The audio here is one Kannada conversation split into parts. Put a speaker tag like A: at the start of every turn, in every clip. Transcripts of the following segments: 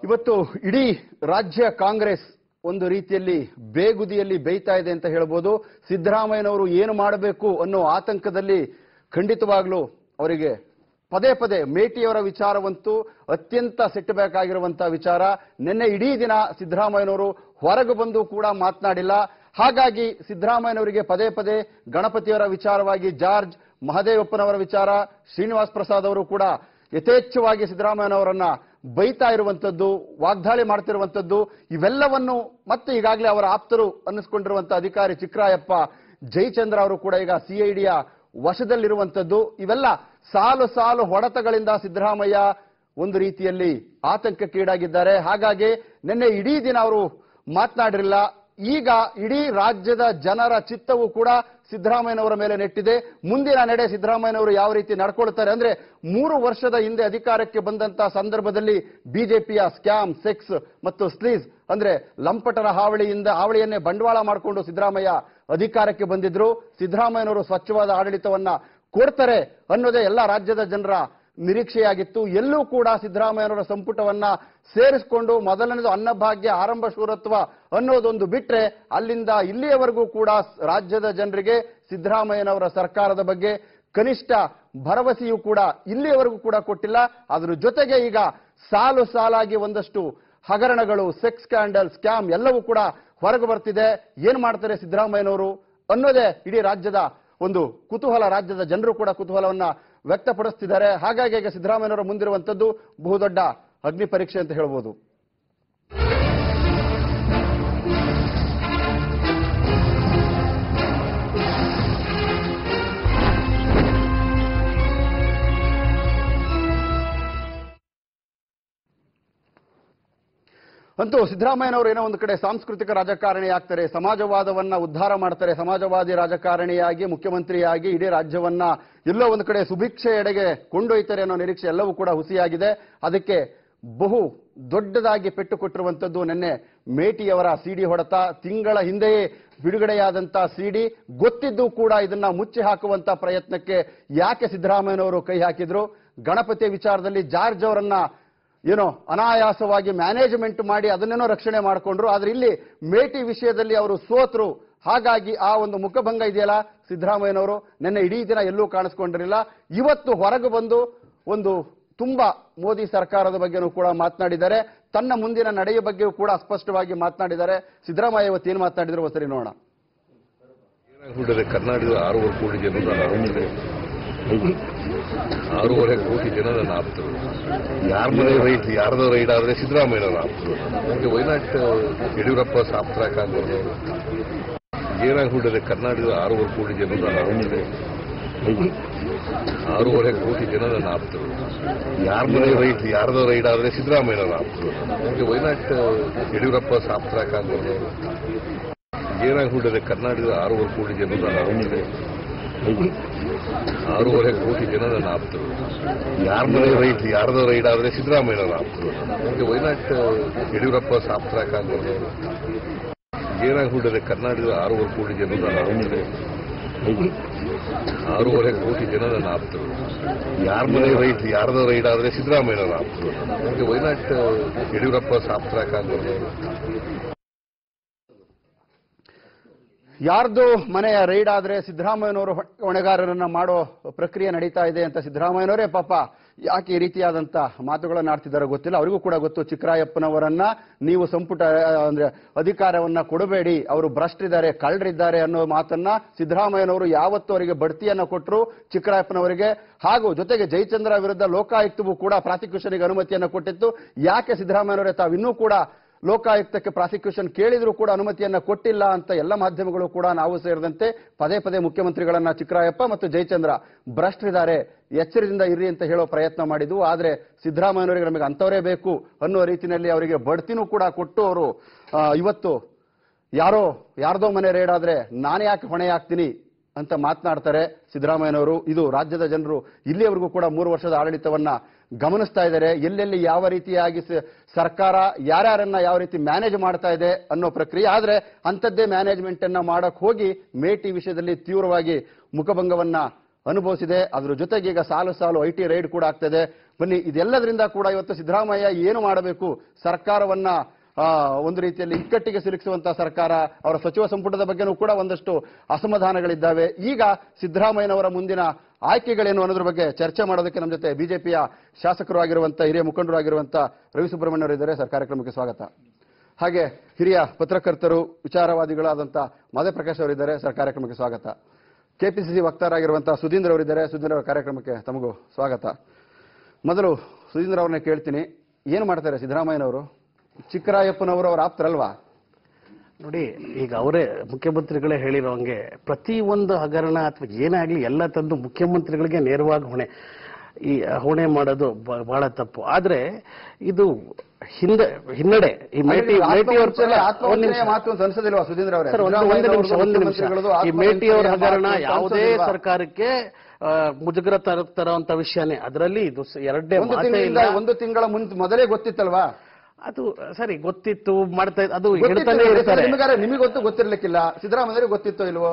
A: ಇವತ್ತು ಇಡೀ ರಾಜ್ಯ ಕಾಂಗ್ರೆಸ್ ಒಂದು ರೀತಿಯಲ್ಲಿ ಬೇಗುದಿಯಲ್ಲಿ ಬೇಯ್ತಾ ಇದೆ ಅಂತ ಹೇಳ್ಬೋದು ಸಿದ್ದರಾಮಯ್ಯನವರು ಏನು ಮಾಡಬೇಕು ಅನ್ನೋ ಆತಂಕದಲ್ಲಿ ಖಂಡಿತವಾಗ್ಲೂ ಅವರಿಗೆ ಪದೇ ಪದೇ ಮೇಟಿಯವರ ವಿಚಾರವಂತೂ ಅತ್ಯಂತ ಸಿಟ್ಟಬೇಕಾಗಿರುವಂತಹ ವಿಚಾರ ನಿನ್ನೆ ಇಡೀ ದಿನ ಸಿದ್ದರಾಮಯ್ಯನವರು ಹೊರಗೆ ಬಂದು ಕೂಡ ಮಾತನಾಡಿಲ್ಲ ಹಾಗಾಗಿ ಸಿದ್ದರಾಮಯ್ಯನವರಿಗೆ ಪದೇ ಪದೇ ಗಣಪತಿಯವರ ವಿಚಾರವಾಗಿ ಜಾರ್ಜ್ ಮಹದೇವಪ್ಪನವರ ವಿಚಾರ ಶ್ರೀನಿವಾಸ್ ಪ್ರಸಾದ್ ಅವರು ಕೂಡ ಯಥೇಚ್ಛವಾಗಿ ಸಿದ್ದರಾಮಯ್ಯನವರನ್ನ ಬೈತಾ ಇರುವಂತದ್ದು ವಾಗ್ದಾಳಿ ಮಾಡ್ತಿರುವಂತದ್ದು ಇವೆಲ್ಲವನ್ನು ಮತ್ತೆ ಈಗಾಗಲೇ ಅವರ ಆಪ್ತರು ಅನ್ನಿಸ್ಕೊಂಡಿರುವಂತ ಅಧಿಕಾರಿ ಚಿಕ್ರಾಯಪ್ಪ ಜಯಚಂದ್ರ ಅವರು ಕೂಡ ಈಗ ಸಿಐಡಿಯ ವಶದಲ್ಲಿರುವಂತದ್ದು ಇವೆಲ್ಲ ಸಾಲು ಸಾಲು ಹೊಡೆತಗಳಿಂದ ಸಿದ್ದರಾಮಯ್ಯ ಒಂದು ರೀತಿಯಲ್ಲಿ ಆತಂಕಕ್ಕೀಡಾಗಿದ್ದಾರೆ ಹಾಗಾಗಿ ನಿನ್ನೆ ಇಡೀ ದಿನ ಅವರು ಮಾತನಾಡಿರಲಿಲ್ಲ ಈಗ ಇಡೀ ರಾಜ್ಯದ ಜನರ ಚಿತ್ತವು ಕೂಡ ಸಿದ್ದರಾಮಯ್ಯನವರ ಮೇಲೆ ನೆಟ್ಟಿದೆ ಮುಂದಿನ ನಡೆ ಸಿದ್ದರಾಮಯ್ಯನವರು ಯಾವ ರೀತಿ ನಡ್ಕೊಳ್ತಾರೆ ಅಂದ್ರೆ ಮೂರು ವರ್ಷದ ಹಿಂದೆ ಅಧಿಕಾರಕ್ಕೆ ಬಂದಂತ ಸಂದರ್ಭದಲ್ಲಿ ಬಿಜೆಪಿಯ ಸ್ಕ್ಯಾಮ್ ಸೆಕ್ಸ್ ಮತ್ತು ಸ್ಲೀಸ್ ಅಂದ್ರೆ ಲಂಪಟರ ಹಾವಳಿಯಿಂದ ಹಾವಳಿಯನ್ನೇ ಬಂಡವಾಳ ಮಾಡಿಕೊಂಡು ಸಿದ್ದರಾಮಯ್ಯ ಅಧಿಕಾರಕ್ಕೆ ಬಂದಿದ್ರು ಸಿದ್ದರಾಮಯ್ಯನವರು ಸ್ವಚ್ಛವಾದ ಆಡಳಿತವನ್ನ ಕೊಡ್ತಾರೆ ಅನ್ನೋದೇ ಎಲ್ಲ ರಾಜ್ಯದ ಜನರ ನಿರೀಕ್ಷೆಯಾಗಿತ್ತು ಎಲ್ಲೂ ಕೂಡ ಸಿದ್ದರಾಮಯ್ಯನವರ ಸಂಪುಟವನ್ನ ಸೇರಿಸಿಕೊಂಡು ಮೊದಲನೇದು ಅನ್ನಭಾಗ್ಯ ಆರಂಭ ಶೂರತ್ವ ಅನ್ನೋದೊಂದು ಬಿಟ್ರೆ ಅಲ್ಲಿಂದ ಇಲ್ಲಿಯವರೆಗೂ ಕೂಡ ರಾಜ್ಯದ ಜನರಿಗೆ ಸಿದ್ದರಾಮಯ್ಯನವರ ಸರ್ಕಾರದ ಬಗ್ಗೆ ಕನಿಷ್ಠ ಭರವಸೆಯೂ ಕೂಡ ಇಲ್ಲಿಯವರೆಗೂ ಕೂಡ ಕೊಟ್ಟಿಲ್ಲ ಅದರ ಜೊತೆಗೆ ಈಗ ಸಾಲು ಸಾಲಾಗಿ ಒಂದಷ್ಟು ಹಗರಣಗಳು ಸೆಕ್ಸ್ ಸ್ಕ್ಯಾಂಡಲ್ ಸ್ಕ್ಯಾಮ್ ಎಲ್ಲವೂ ಕೂಡ ಹೊರಗೆ ಬರ್ತಿದೆ ಏನ್ ಮಾಡ್ತಾರೆ ಸಿದ್ದರಾಮಯ್ಯನವರು ಅನ್ನೋದೇ ಇಡೀ ರಾಜ್ಯದ ಒಂದು ಕುತೂಹಲ ರಾಜ್ಯದ ಜನರು ಕೂಡ ಕುತೂಹಲವನ್ನ ವ್ಯಕ್ತಪಡಿಸ್ತಿದ್ದಾರೆ ಹಾಗಾಗಿ ಈಗ ಸಿದ್ದರಾಮಯ್ಯನವರ ಮುಂದಿರುವಂತದ್ದು ಬಹುದೊಡ್ಡ ಅಗ್ನಿ ಪರೀಕ್ಷೆ ಅಂತ ಹೇಳ್ಬೋದು ಅಂತೂ ಸಿದ್ದರಾಮಯ್ಯನವರು ಏನೋ ಒಂದು ಕಡೆ ಸಾಂಸ್ಕೃತಿಕ ರಾಜಕಾರಣಿ ಆಗ್ತಾರೆ ಸಮಾಜವಾದವನ್ನ ಉದ್ಧಾರ ಮಾಡ್ತಾರೆ ಸಮಾಜವಾದಿ ರಾಜಕಾರಣಿಯಾಗಿ ಮುಖ್ಯಮಂತ್ರಿಯಾಗಿ ಇಡೀ ರಾಜ್ಯವನ್ನ ಎಲ್ಲೋ ಒಂದು ಕಡೆ ಸುಭಿಕ್ಷೆಯೆಡೆಗೆ ಕೊಂಡೊಯ್ತಾರೆ ಅನ್ನೋ ನಿರೀಕ್ಷೆ ಎಲ್ಲವೂ ಕೂಡ ಹುಸಿಯಾಗಿದೆ ಅದಕ್ಕೆ ಬಹು ದೊಡ್ಡದಾಗಿ ಪೆಟ್ಟು ಕೊಟ್ಟಿರುವಂತದ್ದು ನಿನ್ನೆ ಮೇಟಿಯವರ ಸಿಡಿ ಹೊಡೆತ ತಿಂಗಳ ಹಿಂದೆಯೇ ಬಿಡುಗಡೆಯಾದಂತ ಸಿಡಿ ಗೊತ್ತಿದ್ದು ಕೂಡ ಇದನ್ನ ಮುಚ್ಚಿ ಹಾಕುವಂತ ಪ್ರಯತ್ನಕ್ಕೆ ಯಾಕೆ ಸಿದ್ದರಾಮಯ್ಯನವರು ಕೈ ಹಾಕಿದ್ರು ಗಣಪತಿ ವಿಚಾರದಲ್ಲಿ ಜಾರ್ಜ್ ಅವರನ್ನ ಏನೋ ಅನಾಯಾಸವಾಗಿ ಮ್ಯಾನೇಜ್ಮೆಂಟ್ ಮಾಡಿ ಅದನ್ನೇನೋ ರಕ್ಷಣೆ ಮಾಡಿಕೊಂಡ್ರು ಆದ್ರೆ ಇಲ್ಲಿ ಮೇಟಿ ವಿಷಯದಲ್ಲಿ ಅವರು ಸೋತರು ಹಾಗಾಗಿ ಆ ಒಂದು ಮುಖಭಂಗ ಇದೆಯಲ್ಲ ಸಿದ್ದರಾಮಯ್ಯನವರು ನಿನ್ನೆ ಇಡೀ ದಿನ ಎಲ್ಲೂ ಕಾಣಿಸ್ಕೊಂಡಿರಲಿಲ್ಲ ಇವತ್ತು ಹೊರಗೆ ಬಂದು ಒಂದು ತುಂಬಾ ಮೋದಿ ಸರ್ಕಾರದ ಬಗ್ಗೆನೂ ಕೂಡ ಮಾತನಾಡಿದ್ದಾರೆ ತನ್ನ ಮುಂದಿನ ನಡೆಯ ಬಗ್ಗೆಯೂ ಕೂಡ ಸ್ಪಷ್ಟವಾಗಿ ಮಾತನಾಡಿದ್ದಾರೆ ಸಿದ್ದರಾಮಯ್ಯ ಇವತ್ತು ಏನು ಮಾತನಾಡಿದ್ರು ಒಂದ್ಸರಿ ನೋಡೋಣ
B: ಏನಾಗ್ಬಿಟ್ಟಿದೆ ಕರ್ನಾಟಕದ ಆರೂವರೆ ಕೋಟಿ ಜನರು ನನ್ನ ಆಪ್ತರು ಆರೂವರೆ ಕೋಟಿ ಜನ ನನ್ನ ಆಪ್ತರು ಯಾರ ಮನೆ ರೈಟ್ ಯಾರ್ದೋ ರೈಡ್ ಆದ್ರೆ ಸಿದ್ದರಾಮಯ್ಯನವರ ಆಪ್ತರು ನನಗೆ ವೈನಾಟ್ ಯಡಿಯೂರಪ್ಪ ಸಾಪ್ತರಾಕಾಗೋದು ಏನಾಗ್ಬಿಟ್ಟಿದೆ ಕರ್ನಾಟಕದ ಆರೂವರೆ ಕೋಟಿ ಜನರು ನನ್ನ ಆಪ್ತರು ಆರೂವರೆ ಕೋಟಿ ಜನ ನನ್ನ ಆಪ್ತರು ಯಾರ ಮನೆ ರೈಟ್ ಯಾರ್ದೋ ರೈಡ್ ಆದ್ರೆ ಸಿದ್ದರಾಮಯ್ಯನವರ ಆಪ್ತರು ನನಗೆ ವೈನಾಟ್ ಯಡಿಯೂರಪ್ಪ ಸಾಪ್ತರಾಕಾಗೋದು ಏನಾಗ್ಬಿಟ್ಟಿದೆ ಕರ್ನಾಟಕದ ಆರೂವರೆ ಕೋಟಿ ಜನರು ನನ್ನ ಆಪ್ತರು ಆರೂವರೆ ಕೋಟಿ ಜನ ನನ್ನ ಆಪ್ತರು ಯಾರ ಮನೆ ರೈಟ್ ಯಾರ್ದೋ ರೈಡ್ ಆದ್ರೆ ಸಿದ್ದರಾಮಯ್ಯನವರ ಆಪ್ತರು ನನಗೆ ವೈನಾಟ್ ಯಡಿಯೂರಪ್ಪ ಸಾಪ್ತರಾಕಾಗೋದು ಏನಾಗ್ಬಿಟ್ಟಿದೆ ಕರ್ನಾಟಕದ ಆರೂವರೆ ಕೋಟಿ ಜನರು ನನ್ನ ಆಪ್ತರು ಆರೂವರೆ ಕೋಟಿ ಜನ ನನ್ನ ಆಪ್ತರು ಯಾರ ಮನೆ ರೈಟ್ ಯಾರ್ದೋ ರೈಡ್ ಆದ್ರೆ ಸಿದ್ದರಾಮಯ್ಯನವರ ಆಪ್ತರು ನನಗೆ ವೈನಾಟ್ ಯಡಿಯೂರಪ್ಪ ಸಾಪ್ತರಾಕಾಗೋದು
A: ಯಾರ್ದು ಮನೆಯ ರೈಡ್ ಆದ್ರೆ ಸಿದ್ದರಾಮಯ್ಯನವರು ಹೊ- ಹೊಣೆಗಾರರನ್ನ ಮಾಡೋ ಪ್ರಕ್ರಿಯೆ ನಡೀತಾ ಇದೆ ಅಂತ ಸಿದ್ದರಾಮಯ್ಯನವರೇ ಪಾಪ ಯಾಕೆ ಈ ರೀತಿಯಾದಂತ ಮಾತುಗಳನ್ನ ಆಡ್ತಿದ್ದಾರೋ ಗೊತ್ತಿಲ್ಲ ಅವರಿಗೂ ಕೂಡ ಗೊತ್ತು ಚಿಕ್ಕರಾಯಪ್ಪನವರನ್ನ ನೀವು ಸಂಪುಟ ಆ, ಅಂದ್ರೆ ಅಧಿಕಾರವನ್ನ ಕೊಡಬೇಡಿ ಅವರು ಭ್ರಷ್ಟಿದ್ದಾರೆ ಕಳ್ಳರಿದ್ದಾರೆ ಅನ್ನೋ ಮಾತನ್ನ ಸಿದ್ದರಾಮಯ್ಯನವರು ಯಾವತ್ತೂ ಅವರಿಗೆ ಬಡ್ತಿಯನ್ನ ಕೊಟ್ಟರು ಚಿಕ್ಕರಾಯಪ್ಪನವರಿಗೆ ಹಾಗೂ ಜೊತೆಗೆ ಜಯಚಂದ್ರ ವಿರುದ್ಧ ಲೋಕಾಯುಕ್ತವು ಕೂಡ ಪ್ರಾಸಿಕ್ಯೂಷನ್ಗೆ ಅನುಮತಿಯನ್ನ ಕೊಟ್ಟಿತ್ತು ಯಾಕೆ ಸಿದ್ದರಾಮಯ್ಯನವರೇ ತಾವಿನ್ನೂ ಕೂಡ ಲೋಕಾಯುಕ್ತಕ್ಕೆ ಪ್ರಾಸಿಕ್ಯೂಷನ್ ಕೇಳಿದ್ರು ಕೂಡ ಅನುಮತಿಯನ್ನ ಕೊಟ್ಟಿಲ್ಲ ಅಂತ ಎಲ್ಲ ಮಾಧ್ಯಮಗಳು ಕೂಡ ನಾವು ಸೇರಿದಂತೆ ಪದೇ ಪದೇ ಮುಖ್ಯಮಂತ್ರಿಗಳನ್ನ ಚಿಕ್ಕರಾಯಪ್ಪ ಮತ್ತು ಜಯಚಂದ್ರ ಭ್ರಷ್ಟರಿದ್ದಾರೆ ಎಚ್ಚರದಿಂದ ಇರ್ರಿ ಅಂತ ಹೇಳೋ ಪ್ರಯತ್ನ ಮಾಡಿದ್ವು ಆದ್ರೆ ಸಿದ್ದರಾಮಯ್ಯನವರಿಗೆ ನಮಗೆ ಅಂತವರೇ ಬೇಕು ಅನ್ನೋ ರೀತಿಯಲ್ಲಿ ಅವರಿಗೆ ಬಡ್ತಿನೂ ಕೂಡ ಕೊಟ್ಟು ಅವರು ಆ, ಇವತ್ತು ಯಾರೋ ಯಾರ್ದೋ ಮನೆ ರೇಡ್ ಆದ್ರೆ ನಾನು ಯಾಕೆ ಹೊಣೆ ಆಗ್ತೀನಿ ಅಂತ ಮಾತನಾಡ್ತಾರೆ ಸಿದ್ದರಾಮಯ್ಯನವರು ಇದು ರಾಜ್ಯದ ಜನರು ಇಲ್ಲಿಯವರೆಗೂ ಕೂಡ ಮೂರು ವರ್ಷದ ಆಡಳಿತವನ್ನ ಗಮನಿಸ್ತಾ ಇದ್ದಾರೆ ಎಲ್ಲೆಲ್ಲಿ ಯಾವ ರೀತಿಯಾಗಿ ಸ- ಸರ್ಕಾರ ಯಾರ್ಯಾರನ್ನ ಯಾವ ರೀತಿ ಮ್ಯಾನೇಜ್ ಮಾಡ್ತಾ ಇದೆ ಅನ್ನೋ ಪ್ರಕ್ರಿಯೆ ಆದ್ರೆ ಅಂಥದ್ದೇ ಮ್ಯಾನೇಜ್ಮೆಂಟ್ ಅನ್ನ ಮಾಡಕ್ ಹೋಗಿ ಮೇಟಿ ವಿಷಯದಲ್ಲಿ ತೀವ್ರವಾಗಿ ಮುಖಭಂಗವನ್ನ ಅನುಭವಿಸಿದೆ ಅದ್ರ ಜೊತೆಗೆ ಈಗ ಸಾಲು ಸಾಲು ಐ ಟಿ ರೈಡ್ ಕೂಡ ಆಗ್ತದೆ ಬನ್ನಿ ಇದೆಲ್ಲದರಿಂದ ಕೂಡ ಇವತ್ತು ಸಿದ್ದರಾಮಯ್ಯ ಏನು ಮಾಡಬೇಕು ಸರ್ಕಾರವನ್ನ ಆ, ಒಂದು ರೀತಿಯಲ್ಲಿ ಇಕ್ಕಟ್ಟಿಗೆ ಸಿಲುಕಿಸುವಂತಹ ಸರ್ಕಾರ ಅವರ ಸಚಿವ ಸಂಪುಟದ ಬಗ್ಗೆನೂ ಕೂಡ ಒಂದಷ್ಟು ಅಸಮಾಧಾನಗಳಿದ್ದಾವೆ ಈಗ ಸಿದ್ದರಾಮಯ್ಯನವರ ಮುಂದಿನ ಆಯ್ಕೆಗಳೇನು ಅನ್ನೋದ್ರ ಬಗ್ಗೆ ಚರ್ಚೆ ಮಾಡೋದಕ್ಕೆ ನಮ್ಮ ಜೊತೆ ಬಿಜೆಪಿಯ ಶಾಸಕರು ಆಗಿರುವಂತ ಹಿರಿಯ ಮುಖಂಡರು ಆಗಿರುವಂತ ರವಿ ಸುಬ್ರಹ್ಮಣ್ಯ ಅವರು ಇದ್ದಾರೆ ಸರ್ ಕಾರ್ಯಕ್ರಮಕ್ಕೆ ಸ್ವಾಗತ ಹಾಗೆ ಹಿರಿಯ ಪತ್ರಕರ್ತರು ವಿಚಾರವಾದಿಗಳಾದಂಥ ಮಾಧವಪ್ರಕಾಶ್ ಅವರಿದ್ದಾರೆ ಸರ್ ಕಾರ್ಯಕ್ರಮಕ್ಕೆ ಸ್ವಾಗತ ಕೆಪಿಸಿಸಿ ವಕ್ತಾರಾಗಿರುವಂತಹ ಸುಧೀಂದ್ರ ಅವರಿದ್ದಾರೆ ಸುಧೀಂದ್ರ ಅವರ ಕಾರ್ಯಕ್ರಮಕ್ಕೆ ತಮಗೂ ಸ್ವಾಗತ ಮೊದಲು ಸುಧೀಂದ್ರ ಅವ್ರನ್ನ ಕೇಳ್ತೀನಿ ಏನು ಮಾಡ್ತಾರೆ ಸಿದ್ದರಾಮಯ್ಯನವರು ಚಿಕ್ಕರಾಯಪ್ಪನವರು ಅವ್ರ ಆಪ್ತರಲ್ವಾ
C: ನೋಡಿ ಈಗ ಅವರೇ ಮುಖ್ಯಮಂತ್ರಿಗಳೇ ಹೇಳಿರೋ ಹಂಗೆ ಪ್ರತಿ ಒಂದು ಹಗರಣ ಅಥವಾ ಏನೇ ಆಗ್ಲಿ ಎಲ್ಲ ತಂದು ಮುಖ್ಯಮಂತ್ರಿಗಳಿಗೆ ನೇರವಾಗಿ ಹೊಣೆ ಈ ಹೊಣೆ ಮಾಡೋದು ಬ- ಬಹಳ ತಪ್ಪು ಆದ್ರೆ ಇದು ಹಿಂದೆ ಹಿನ್ನಡೆ ಈ ಮೇಟಿ ಮೇಟಿ ಅವ್ರ ಒಂದ್
A: ಆತ್ಮವಂಚನೆಯ
C: ನಿಮಿಷ.
A: ಮಾತು ಅಂತ ಅನ್ಸೋದಿಲ್ವಾ ಸುಧೀಂದ್ರ ಅವರೇ
C: ಸರ್, ಒಂದು ಒಂದು ನಿಮಿಷ ಒಂದು ನಿಮಿಷ ಈ ಮೇಟಿ ಅವರ ಹಗರಣ ಯಾವುದೇ ಸರ್ಕಾರಕ್ಕೆ ಆ, ಮುಜುಗರ ತರ ತರುವಂತ ವಿಷಯನೇ ಅದರಲ್ಲಿ ಇದು ಸ- ಎರಡನೇ
A: ಒಂದು
C: ಮಾತೇ
A: ತಿಂಗಳಿಂದ
C: ಇಲ್ಲ
A: ಒಂದು ತಿಂಗಳ ಮುಂಚೆ ಮೊದಲೇ ಗೊತ್ತಿತ್ತಲ್ವಾ
C: ಅದು ಸರಿ ಗೊತ್ತಿತ್ತು ಮಾಡ್ತಾ ಇದ್- ಅದು
A: ಗೊತ್ತಿತ್ತು
C: ಹೇಳ್ತಾನೆ
A: ನೋಡಿ,
C: ಇರ್ತಾರೆ
A: ನಿಮಗಾರೆ ನಿಮಗೆ ಗೊತ್ತು ಗೊತ್ತಿರ್ಲಿಕ್ಕಿಲ್ಲ ಸಿದ್ದರಾಮಯ್ಯರಿಗೆ ಗೊತ್ತಿತ್ತೋ ಇಲ್ವೋ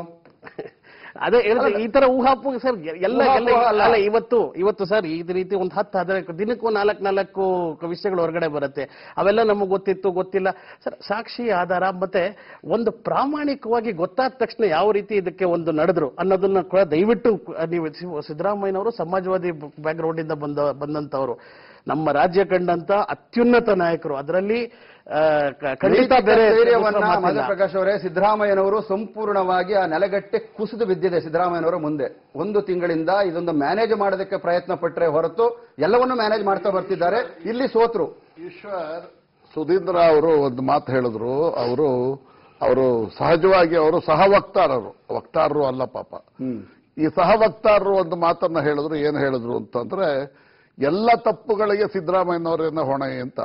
C: ಅದೇ ಹೇಳ್ದೆ, ಈ ತರ ಊಹಾಪು ಸರ್ ಎಲ್ಲ ಎಲ್ಲ
A: ಊಹಾಪೋಹ ಅಲ್ಲ.
C: ಅಲ್ಲ ಇವತ್ತು ಇವತ್ತು ಸರ್ ಈ ರೀತಿ ಒಂದು ಹತ್ತು ಹದಿನೈದು ದಿನಕ್ಕೂ ನಾಲ್ಕು ನಾಲ್ಕು ವಿಷಯಗಳು ಹೊರಗಡೆ ಬರುತ್ತೆ ಅವೆಲ್ಲ ನಮಗೆ ಗೊತ್ತಿತ್ತು ಗೊತ್ತಿಲ್ಲ ಸರ್ ಸಾಕ್ಷಿ ಆಧಾರ ಮತ್ತೆ ಒಂದು ಪ್ರಾಮಾಣಿಕವಾಗಿ ಗೊತ್ತಾದ ತಕ್ಷಣ ಯಾವ ರೀತಿ ಇದಕ್ಕೆ ಒಂದು ನಡೆದ್ರು ಅನ್ನೋದನ್ನ ಕೂಡ ದಯವಿಟ್ಟು ನೀವು ಸಿ- ಸಿದ್ದರಾಮಯ್ಯನವರು ಸಮಾಜವಾದಿ ಬ್ಯಾಕ್ಗ್ರೌಂಡ್ ಇಂದ ಬಂದ ಬಂದಂತವರು ನಮ್ಮ ರಾಜ್ಯ ಕಂಡಂತ ಅತ್ಯುನ್ನತ ನಾಯಕರು ಅದರಲ್ಲಿ ಆ, ಕ- ಖಂಡಿತ
A: ನೈತಿಕ
C: ಬೇರೆ
A: ಧೈರ್ಯವನ್ನ
C: ಮಾತಿಲ್ಲ.
A: ಮಧುಪ್ರಕಾಶ್ ಅವರೇ ಸಿದ್ದರಾಮಯ್ಯನವರು ಸಂಪೂರ್ಣವಾಗಿ ಆ ನೆಲಗಟ್ಟೆ ಕುಸಿದು ಬಿದ್ದಿದೆ ಸಿದ್ದರಾಮಯ್ಯನವರ ಮುಂದೆ ಒಂದು ತಿಂಗಳಿಂದ ಇದೊಂದು ಮ್ಯಾನೇಜ್ ಮಾಡೋದಕ್ಕೆ ಪ್ರಯತ್ನ ಪಟ್ಟರೆ ಹೊರತು ಎಲ್ಲವನ್ನೂ ಮ್ಯಾನೇಜ್ ಮಾಡ್ತಾ ಬರ್ತಿದ್ದಾರೆ ಇಲ್ಲಿ ಸೋತ್ರು
D: ಈಶ್ವರ್ ಸುಧೀಂದ್ರ ಅವರು ಒಂದು ಮಾತು ಹೇಳಿದ್ರು ಅವರು ಅವರು ಸಹಜವಾಗಿ ಅವರು ಸಹ ವಕ್ತಾರರು ವಕ್ತಾರರು ಅಲ್ಲ ಪಾಪ ಈ ಸಹ ವಕ್ತಾರರು ಒಂದು ಮಾತನ್ನ ಹೇಳಿದ್ರು ಏನು ಹೇಳಿದ್ರು ಅಂತಂದ್ರೆ ಎಲ್ಲ ತಪ್ಪುಗಳಿಗೆ ಸಿದ್ದರಾಮಯ್ಯನವರೇನ ಹೊಣೆ ಅಂತ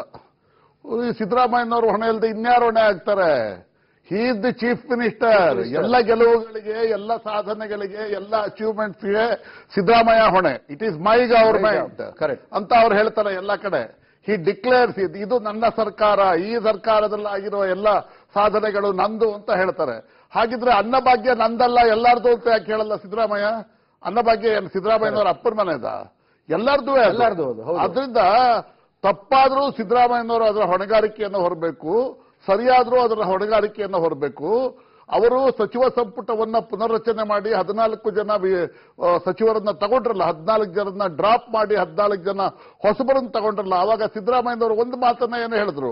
D: ಈ ಸಿದ್ದರಾಮಯ್ಯನವರು ಹೊಣೆ ಇಲ್ಲದೆ ಇನ್ಯಾರು ಹೊಣೆ ಆಗ್ತಾರೆ he is the chief minister ಎಲ್ಲ ಗೆಲುವುಗಳಿಗೆ ಎಲ್ಲ ಸಾಧನೆಗಳಿಗೆ ಎಲ್ಲ ಅಚೀವ್ಮೆಂಟ್ಸ್ಗೆ ಸಿದ್ದರಾಮಯ್ಯ ಹೊಣೆ it is my government
A: Correct.
D: ಅಂತ ಅವ್ರು ಹೇಳ್ತಾರೆ ಎಲ್ಲ ಕಡೆ ಹಿ ಡಿಕ್ಲೇರ್ಸ್ ಇದು ಇದು ನನ್ನ ಸರ್ಕಾರ ಈ ಸರ್ಕಾರದಲ್ಲಿ ಆಗಿರೋ ಎಲ್ಲ ಸಾಧನೆಗಳು ನಂದು ಅಂತ ಹೇಳ್ತಾರೆ ಹಾಗಿದ್ರೆ ಅನ್ನಭಾಗ್ಯ ನಂದಲ್ಲ ಎಲ್ಲಾರ್ದು ಅಂತ ಯಾಕೆ ಹೇಳಲ್ಲ ಸಿದ್ದರಾಮಯ್ಯ ಅನ್ನಭಾಗ್ಯ ಏನು ಸಿದ್ದರಾಮಯ್ಯನವರ ಅಪ್ಪನ ಮನೆದ ಎಲ್ಲಾರ್ದು
A: ಎಲ್ಲಾರ್ದು ಅದು, ಹೌದು.
D: ಅದರಿಂದ ತಪ್ಪಾದ್ರೂ ಸಿದ್ದರಾಮಯ್ಯನವರು ಅದರ ಹೊಣೆಗಾರಿಕೆಯನ್ನು ಹೊರಬೇಕು ಸರಿಯಾದ್ರೂ ಅದರ ಹೊಣೆಗಾರಿಕೆಯನ್ನು ಹೊರಬೇಕು ಅವರು ಸಚಿವ ಸಂಪುಟವನ್ನ ಪುನರ್ರಚನೆ ಮಾಡಿ ಹದಿನಾಲ್ಕು ಜನ ವಿ- ಆ, ಸಚಿವರನ್ನ ತಗೊಂಡ್ರಲ್ಲ ಹದಿನಾಲ್ಕು ಜನರನ್ನ ಡ್ರಾಪ್ ಮಾಡಿ ಹದಿನಾಲ್ಕು ಜನ ಹೊಸಬರನ್ನ ತಗೊಂಡ್ರಲ್ಲ ಆವಾಗ ಸಿದ್ದರಾಮಯ್ಯನವರು ಒಂದು ಮಾತನ್ನ ಏನು ಹೇಳಿದ್ರು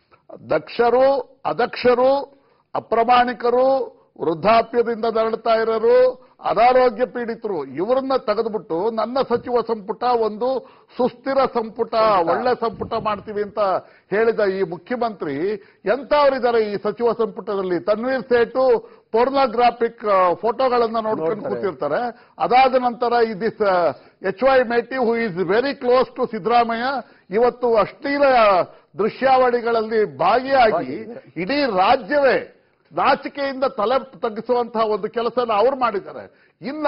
D: ದಕ್ಷರು ಅದಕ್ಷರು ಅಪ್ರಾಮಾಣಿಕರು ವೃದ್ಧಾಪ್ಯದಿಂದ ನರಳ್ತಾ ಇರೋರು ಅನಾರೋಗ್ಯ ಪೀಡಿತರು ಇವರನ್ನ ತೆಗೆದುಬಿಟ್ಟು ನನ್ನ ಸಚಿವ ಸಂಪುಟ ಒಂದು ಸುಸ್ಥಿರ ಸಂಪುಟ ಒಳ್ಳೆ ಸಂಪುಟ ಮಾಡ್ತೀವಿ ಅಂತ ಹೇಳಿದ ಈ ಮುಖ್ಯಮಂತ್ರಿ ಎಂತವರಿದ್ದಾರೆ ಈ ಸಚಿವ ಸಂಪುಟದಲ್ಲಿ ತನ್ವೀರ್ ಸೇಠು ಪೋರ್ನೋಗ್ರಾಫಿಕ್ ಫೋಟೋಗಳನ್ನ ನೋಡ್ಕೊಂಡು
A: ನೋಡ್ತಾರೆ.
D: ಕೂತಿರ್ತಾರೆ ಅದಾದ ನಂತರ ಈ this H Y Meti who is very close to Siddaramaiah ಇವತ್ತು ಅಶ್ಲೀಲ ದೃಶ್ಯಾವಳಿಗಳಲ್ಲಿ ಭಾಗಿಯಾಗಿ ಇಡೀ ರಾಜ್ಯವೇ ನಾಚಿಕೆಯಿಂದ ತಲೆ ತಗ್ಗಿಸುವಂತಹ ಒಂದು ಕೆಲಸನ ಅವ್ರು ಮಾಡಿದ್ದಾರೆ ಇನ್ನ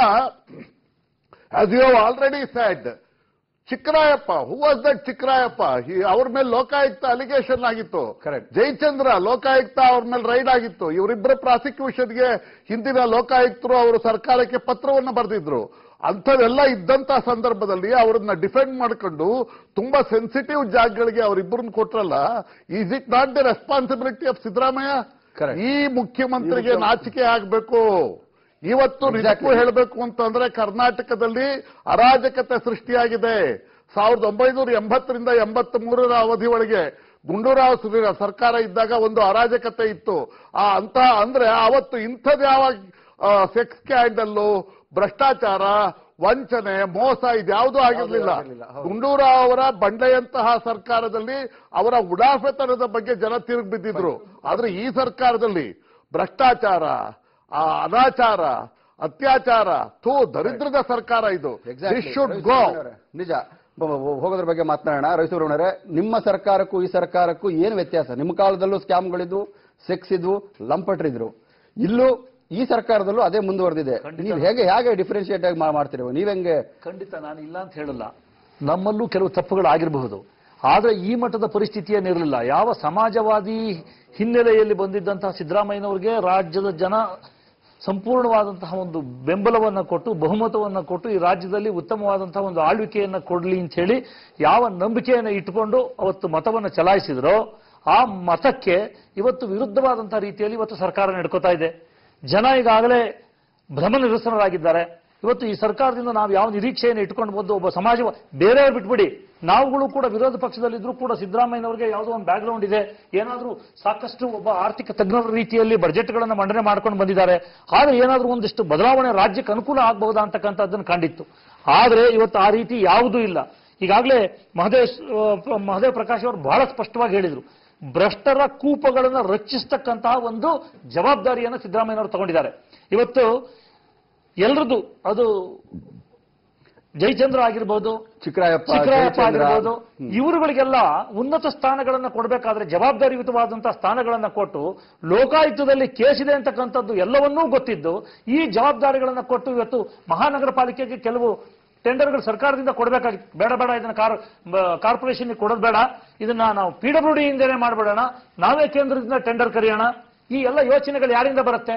D: as you already said Chikkarayappa who was that Chikkarayappa ಈ- ಅವ್ರ ಮೇಲೆ ಲೋಕಾಯುಕ್ತ ಅಲಿಗೇಷನ್ ಆಗಿತ್ತು
A: Correct.
D: ಜಯಚಂದ್ರ ಲೋಕಾಯುಕ್ತ ಅವ್ರ ಮೇಲೆ ರೈಡ್ ಆಗಿತ್ತು ಇವರಿಬ್ಬರ ಪ್ರಾಸಿಕ್ಯೂಷನ್ಗೆ ಹಿಂದಿನ ಲೋಕಾಯುಕ್ತರು ಅವರು ಸರ್ಕಾರಕ್ಕೆ ಪತ್ರವನ್ನು ಬರೆದಿದ್ರು ಅಂಥವೆಲ್ಲ ಇದ್ದಂತ ಸಂದರ್ಭದಲ್ಲಿ ಅವರನ್ನ ಡಿಫೆಂಡ್ ಮಾಡ್ಕೊಂಡು ತುಂಬಾ ಸೆನ್ಸಿಟಿವ್ ಜಾಗಗಳಿಗೆ ಅವರಿಬ್ಬರನ್ನ ಕೊಟ್ರಲ್ಲ is it not the responsibility of Siddaramaiah
A: Correct.
D: ಈ ಮುಖ್ಯಮಂತ್ರಿಗೆ ನಾಚಿಕೆ ಆಗ್ಬೇಕು ಇವತ್ತು ನಿಜಕ್ಕೂ ಹೇಳಬೇಕು ಅಂತಂದ್ರೆ ಕರ್ನಾಟಕದಲ್ಲಿ ಅರಾಜಕತೆ ಸೃಷ್ಟಿಯಾಗಿದೆ ಸಾವಿರದ ಒಂಬೈನೂರ ಎಂಬತ್ತರಿಂದ ಎಂಬತ್ತ್ ಮೂರರ ಅವಧಿ ಒಳಗೆ ಗುಂಡೂರಾವ್ ಸುಧೀರ ಸರ್ಕಾರ ಇದ್ದಾಗ ಒಂದು ಅರಾಜಕತೆ ಇತ್ತು ಆ ಅಂತ ಅಂದ್ರೆ ಅವತ್ತು ಇಂಥದ್ದು ಯಾವ ಸೆಕ್ಸ್ ಸ್ಕ್ಯಾಂಡಲ್ಲು ಭ್ರಷ್ಟಾಚಾರ ವಂಚನೆ ಮೋಸ ಇದ್ಯಾವುದೂ ಆಗಿರ್ಲಿಲ್ಲ
A: ಆಗಿರ್ಲಿಲ್ಲ, ಹೌದು.
D: ಗುಂಡೂರಾವ್ ಅವರ ಬಂಡೆಯಂತಹ ಸರ್ಕಾರದಲ್ಲಿ ಅವರ ಉಡಾಫೆತನದ ಬಗ್ಗೆ ಜನ ತಿರುಗಿ ಬಿದ್ದಿದ್ರು ಆದ್ರೆ ಈ ಸರ್ಕಾರದಲ್ಲಿ ಭ್ರಷ್ಟಾಚಾರ ಆ ಅನಾಚಾರ ಅತ್ಯಾಚಾರ ಥೂ ದರಿದ್ರದ ಸರ್ಕಾರ ಇದು ದಿಸ್ ಶುಡ್ ಗೋ
A: ನಿಜ ಬ- ಬ- ಹೋಗೋದ್ರ ಬಗ್ಗೆ ಮಾತನಾಡೋಣ ರವಿಸುಬ್ರಹ್ಮಣ್ಯರೇ ನಿಮ್ಮ ಸರ್ಕಾರಕ್ಕೂ ಈ ಸರ್ಕಾರಕ್ಕೂ ಏನು ವ್ಯತ್ಯಾಸ ನಿಮ್ಮ ಕಾಲದಲ್ಲೂ ಸ್ಕ್ಯಾಮ್ಗಳಿದ್ವು ಸೆಕ್ಸ್ ಇದ್ವು ಲಂಪಟ್ರಿದ್ರು ಇಲ್ಲೂ ಈ ಸರ್ಕಾರದಲ್ಲೂ ಅದೇ ಮುಂದುವರೆದಿದೆ ನೀವು ಹೇಗೆ ಹೇಗೆ ಡಿಫ್ರೆನ್ಶಿಯೇಟ್ ಆಗಿ ಮಾ- ಮಾಡ್ತೀರಿ ನೀವು ಹೆಂಗೆ
E: ಖಂಡಿತ ನಾನು ಇಲ್ಲ ಅಂತ ಹೇಳಲ್ಲ ನಮ್ಮಲ್ಲೂ ಕೆಲವು ತಪ್ಪುಗಳಾಗಿರಬಹುದು ಆದರೆ ಈ ಮಟ್ಟದ ಪರಿಸ್ಥಿತಿ ಏನಿರಲಿಲ್ಲ ಯಾವ ಸಮಾಜವಾದಿ ಹಿನ್ನೆಲೆಯಲ್ಲಿ ಬಂದಿದ್ದಂತಹ ಸಿದ್ದರಾಮಯ್ಯನವರಿಗೆ ರಾಜ್ಯದ ಜನ ಸಂಪೂರ್ಣವಾದಂತಹ ಒಂದು ಬೆಂಬಲವನ್ನು ಕೊಟ್ಟು ಬಹುಮತವನ್ನು ಕೊಟ್ಟು ಈ ರಾಜ್ಯದಲ್ಲಿ ಉತ್ತಮವಾದಂತಹ ಒಂದು ಆಳ್ವಿಕೆಯನ್ನು ಕೊಡಲಿ ಅಂತ ಹೇಳಿ ಯಾವ ನಂಬಿಕೆಯನ್ನು ಇಟ್ಟುಕೊಂಡು ಅವತ್ತು ಮತವನ್ನು ಚಲಾಯಿಸಿದ್ರೋ ಆ ಮತಕ್ಕೆ ಇವತ್ತು ವಿರುದ್ಧವಾದಂತಹ ರೀತಿಯಲ್ಲಿ ಇವತ್ತು ಸರ್ಕಾರ ನಡ್ಕೋತಾ ಇದೆ ಜನ ಈಗಾಗಲೇ ಭ್ರಮ ನಿರಸನರಾಗಿದ್ದಾರೆ ಇವತ್ತು ಈ ಸರ್ಕಾರದಿಂದ ನಾವು ಯಾವ ನಿರೀಕ್ಷೆಯನ್ನು ಇಟ್ಕೊಂಡು ಬಂದು ಒಬ್ಬ ಸಮಾಜ ಬೇರೆಯವ್ರು ಬಿಟ್ಬಿಡಿ ನಾವುಗಳು ಕೂಡ ವಿರೋಧ ಪಕ್ಷದಲ್ಲಿದ್ರೂ ಕೂಡ ಸಿದ್ದರಾಮಯ್ಯನವರಿಗೆ ಯಾವುದೋ ಒಂದು ಬ್ಯಾಕ್ಗ್ರೌಂಡ್ ಇದೆ ಏನಾದರೂ ಸಾಕಷ್ಟು ಒಬ್ಬ ಆರ್ಥಿಕ ತಜ್ಞರ ರೀತಿಯಲ್ಲಿ ಬಜೆಟ್ಗಳನ್ನು ಮಂಡನೆ ಮಾಡ್ಕೊಂಡು ಬಂದಿದ್ದಾರೆ ಆದರೆ ಏನಾದರೂ ಒಂದಿಷ್ಟು ಬದಲಾವಣೆ ರಾಜ್ಯಕ್ಕೆ ಅನುಕೂಲ ಆಗಬಹುದಾ ಅಂತಕ್ಕಂಥದ್ದನ್ನು ಕಂಡಿತ್ತು ಆದರೆ ಇವತ್ತು ಆ ರೀತಿ ಯಾವುದೂ ಇಲ್ಲ ಈಗಾಗಲೇ ಮಹದೇಶ್ ಆ, ಮಹದೇವ್ ಪ್ರಕಾಶ್ ಅವರು ಬಹಳ ಸ್ಪಷ್ಟವಾಗಿ ಹೇಳಿದರು ಭ್ರಷ್ಟರ ಕೂಪಗಳನ್ನು ರಕ್ಷಿಸ್ತಕ್ಕಂತಹ ಒಂದು ಜವಾಬ್ದಾರಿಯನ್ನು ಸಿದ್ದರಾಮಯ್ಯನವರು ತಗೊಂಡಿದ್ದಾರೆ ಇವತ್ತು ಎಲ್ರದ್ದು ಅದು ಜಯಚಂದ್ರ ಆಗಿರ್ಬೋದು
A: ಚಿಕ್ಕರಾಯಪ್ಪ
E: ಚಿಕ್ಕರಾಯಪ್ಪ
A: ಜಯಚಂದ್ರ.
E: ಆಗಿರ್ಬೋದು ಇವರುಗಳಿಗೆಲ್ಲ ಉನ್ನತ ಸ್ಥಾನಗಳನ್ನ ಕೊಡಬೇಕಾದ್ರೆ ಜವಾಬ್ದಾರಿಯುತವಾದಂತಹ ಸ್ಥಾನಗಳನ್ನ ಕೊಟ್ಟು ಲೋಕಾಯುಕ್ತದಲ್ಲಿ ಕೇಸಿದೆ ಅಂತಕ್ಕಂಥದ್ದು ಎಲ್ಲವನ್ನೂ ಗೊತ್ತಿದ್ದು ಈ ಜವಾಬ್ದಾರಿಗಳನ್ನ ಕೊಟ್ಟು ಇವತ್ತು ಮಹಾನಗರ ಪಾಲಿಕೆಗೆ ಕೆಲವು ಟೆಂಡರ್ಗಳು ಸರ್ಕಾರದಿಂದ ಕೊಡಬೇಕಾಗಿತ್ತು ಬೇಡ ಬೇಡ ಇದನ್ನ ಕಾರ್ ಕಾರ್ಪೊರೇಷನ್ ಕೊಡೋದು ಬೇಡ ಇದನ್ನ ನಾವು ಪಿ ಡಬ್ಲ್ಯೂ ಡಿ ಇಂದನೇ ಮಾಡ್ಬೇಡೋಣ ನಾವೇ ಕೇಂದ್ರದಿಂದ ಟೆಂಡರ್ ಕರೆಯೋಣ ಈ ಎಲ್ಲ ಯೋಚನೆಗಳು ಯಾರಿಂದ ಬರುತ್ತೆ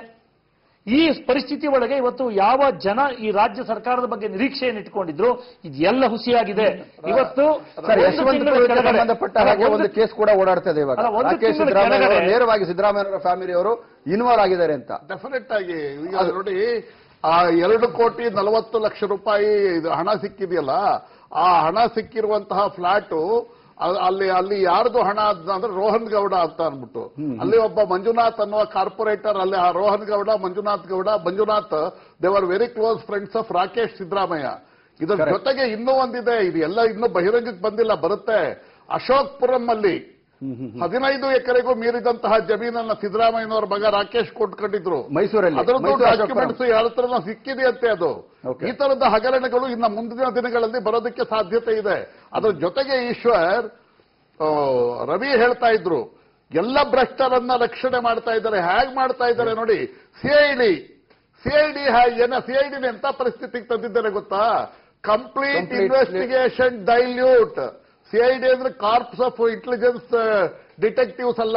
E: ಈ ಪರಿಸ್ಥಿತಿ ಒಳಗೆ ಇವತ್ತು ಯಾವ ಜನ ಈ ರಾಜ್ಯ ಸರ್ಕಾರದ ಬಗ್ಗೆ ನಿರೀಕ್ಷೆಯನ್ನು ಇಟ್ಕೊಂಡಿದ್ರು ಇದೆಲ್ಲ ಹುಸಿಯಾಗಿದೆ ಇವತ್ತು
A: ಸರ್
E: ಒಂದು
A: ಯಶವಂತಪುರಕ್ಕೆ
E: ತಿಂಗಳ ಕೆಳಗಡೆ-
A: ಸಂಬಂಧಪಟ್ಟ ಹಾಗೆ ಒಂದು
E: ಒಂದು-
A: ಕೇಸ್ ಕೂಡ ಓಡಾಡ್ತಾ ಇದೆ ಇವಾಗ
E: ಅಲ್ಲ, ಒಂದು
A: ರಾಕೇಶ್
E: ತಿಂಗಳ
A: ಸಿದ್ದರಾಮಯ್ಯ ಅವರು
E: ಕೆಳಗಡೆ-
A: ನೇರವಾಗಿ ಸಿದ್ದರಾಮಯ್ಯ ಫ್ಯಾಮಿಲಿ ಅವರು ಇನ್ವಾಲ್ವ್ ಆಗಿದ್ದಾರೆ ಅಂತ
D: ಡೆಫಿನೆಟ್ ಆಗಿ ಈಗ ನೋಡಿ ಆ ಎರಡು ಕೋಟಿ ನಲವತ್ತು ಲಕ್ಷ ರೂಪಾಯಿ ಇದು ಹಣ ಸಿಕ್ಕಿದೆಯಲ್ಲ ಆ ಹಣ ಸಿಕ್ಕಿರುವಂತಹ ಫ್ಲಾಟ್ ಅಲ್ಲಿ ಅಲ್ಲಿ ಯಾರ್ದು ಹಣ ಅದ್ನ ಅಂದ್ರೆ ರೋಹನ್ ಗೌಡ ಅಂತ ಅನ್ಬಿಟ್ಟು ಅಲ್ಲಿ ಒಬ್ಬ ಮಂಜುನಾಥ್ ಅನ್ನುವ ಕಾರ್ಪೊರೇಟರ್ ಅಲ್ಲಿ ಆ Rohan Gowda Manjunath Gowda Manjunath Devar very close friends of Rakesh Siddaramaiah ಇದರ
A: Correct.
D: ಜೊತೆಗೆ ಇನ್ನೂ ಒಂದಿದೆ ಇದು ಎಲ್ಲ ಇನ್ನೂ ಬಹಿರಂಗಕ್ಕೆ ಬಂದಿಲ್ಲ ಬರುತ್ತೆ ಅಶೋಕ್ಪುರಂ ಅಲ್ಲಿ ಹದಿನೈದು ಎಕರೆಗೂ ಮೀರಿದಂತಹ ಜಮೀನನ್ನ ಸಿದ್ದರಾಮಯ್ಯನವರ ಮಗ ರಾಕೇಶ್ ಕೊಟ್ಕೊಂಡಿದ್ರು
A: ಮೈಸೂರಲ್ಲಿ
D: ಅದರದ್ದು
A: ಮೈಸೂರು ಅಶೋಕ್
D: ಡಾಕ್ಯುಮೆಂಟ್ಸ್ ಯಾರ ಹತ್ರನೋ ಸಿಕ್ಕಿದೆಯಂತೆ ಅದು
A: Okay.
D: ಈ ತರದ ಹಗರಣಗಳು ಇನ್ನ ಮುಂದಿನ ದಿನಗಳಲ್ಲಿ ಬರೋದಕ್ಕೆ ಸಾಧ್ಯತೆ ಇದೆ ಅದರ ಜೊತೆಗೆ ಈಶ್ವರ್ ಆ, ರವಿ ಹೇಳ್ತಾ ಇದ್ರು ಎಲ್ಲ ಭ್ರಷ್ಟರನ್ನ ರಕ್ಷಣೆ ಮಾಡ್ತಾ ಇದ್ದಾರೆ ಹೇಗ್ ಮಾಡ್ತಾ ಇದ್ದಾರೆ ನೋಡಿ ಸಿಐಡಿ ಸಿಐಡಿ ಏನ ಸಿಐಡಿ ಎಂತ ಪರಿಸ್ಥಿತಿಗೆ ತಂದಿದ್ದಾರೆ ಗೊತ್ತಾ complete
A: Complete-
D: investigation dilute CID ಅಂದ್ರೆ ಕಾರ್ಪ್ಸ್ ಆಫ್ ಇಂಟೆಲಿಜೆನ್ಸ್ ಡಿಟೆಕ್ಟಿವ್ಸ್ ಅಲ್ಲ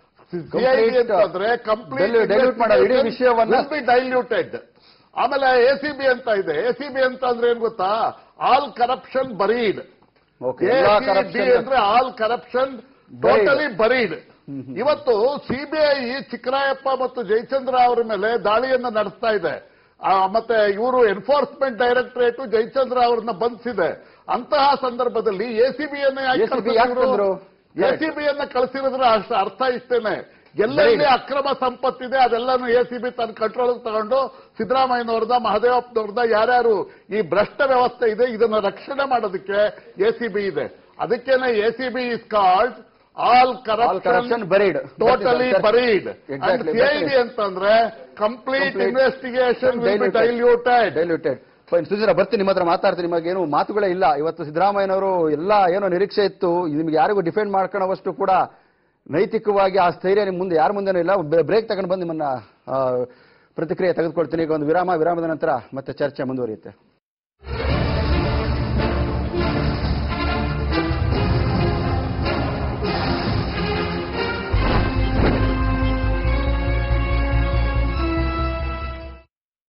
D: ಸಿಐಡಿ
A: Complete,
D: ಅಂತಂದ್ರೆ ಕಂಪ್ಲೀಟ್
A: dilute- dilute ಮಾಡೋದು, ಇಡೀ ವಿಷಯವನ್ನ-
D: ಬಿ ಡೈಲ್ಯೂಟೆಡ್ ಆಮೇಲೆ ಎ ಸಿ ಬಿ ಅಂತ ಇದೆ ಎ ಸಿ ಬಿ ಅಂತ ಅಂದ್ರೆ ಏನ್ ಗೊತ್ತಾ ಆಲ್ ಕರಪ್ಷನ್ ಬರೀಡ್
A: ಓಕೆ ಎಲ್ಲಾ
D: ACD
A: corruption-
D: ಅಂದ್ರೆ ಆಲ್ ಕರಪ್ಷನ್ ಟೋಟಲಿ ಬರೀಡ್ ಇವತ್ತು ಸಿಬಿಐ ಚಿಕ್ಕರಾಯಪ್ಪ ಮತ್ತು ಜಯಚಂದ್ರ ಅವರ ಮೇಲೆ ದಾಳಿಯನ್ನ ನಡೆಸ್ತಾ ಇದೆ ಆ, ಮತ್ತೆ ಇವರು ಎನ್ಫೋರ್ಸ್ಮೆಂಟ್ ಡೈರೆಕ್ಟರೇಟ್ ಜಯಚಂದ್ರ ಅವ್ರನ್ನ ಬಂಧಿಸಿದೆ ಅಂತಹ ಸಂದರ್ಭದಲ್ಲಿ ಎಸಿಬಿಯನ್ನ
A: ACB ಯಾಕ್ ತಂದ್ರು?
D: ಎಸಿಬಿಯನ್ನ ಕಳಿಸಿರೋದ್ರ ಅಷ್ಟ ಅರ್ಥ ಇಷ್ಟೇನೆ ಎಲ್ಲೆಲ್ಲಿ ಅಕ್ರಮ ಸಂಪತ್ತಿದೆ ಅದೆಲ್ಲಾನು ಎಸಿಬಿ ತನ್ನ ಕಂಟ್ರೋಲ್ ತಗೊಂಡು ಸಿದ್ದರಾಮಯ್ಯನವ್ರದ ಮಹದೇವಪ್ಪನವ್ರದ ಯಾರ್ಯಾರು ಈ ಭ್ರಷ್ಟ ವ್ಯವಸ್ಥೆ ಇದೆ ಇದನ್ನ ರಕ್ಷಣೆ ಮಾಡೋದಕ್ಕೆ ಎಸಿಬಿ ಇದೆ ಅದಕ್ಕೇನೆ ACB is called all
A: corruption
D: corruption
A: buried.
D: Totally
A: That is-
D: buried and
A: Exactly.
D: CID ಅಂತಂದ್ರೆ complete
A: Complete
D: investigation will be
A: Diluted.
D: Diluted
A: diluted fine Sudheera ಬರ್ತೀನಿ ನಿಮ್ಮ ಹತ್ರ ಮಾತಾಡ್ತೀನಿ ನಿಮಗೇನು ಮಾತುಗಳೇ ಇಲ್ಲ ಇವತ್ತು ಸಿದ್ದರಾಮಯ್ಯನವರು ಎಲ್ಲ ಏನೋ ನಿರೀಕ್ಷೆ ಇತ್ತು ನಿಮ್ಗೆ ಯಾರಿಗೂ ಡಿಫೆಂಡ್ ಮಾಡ್ಕೊಳ್ಳೋವಷ್ಟು ಕೂಡ ನೈತಿಕವಾಗಿ ಆ ಸ್ಥೈರ್ಯ ನಿಮ್ಮ ಮುಂದೆ ಯಾರ ಮುಂದೆನೂ ಇಲ್ಲ ಬ್ರೇಕ್ ತಗೊಂಡು ಬಂದು ನಿಮ್ಮನ್ನ ಆ, ಪ್ರತಿಕ್ರಿಯೆ ತೆಗೆದುಕೊಳ್ತೀನಿ ಈಗ ಒಂದು ವಿರಾಮ ವಿರಾಮದ ನಂತರ ಮತ್ತೆ ಚರ್ಚೆ ಮುಂದುವರಿಯುತ್ತೆ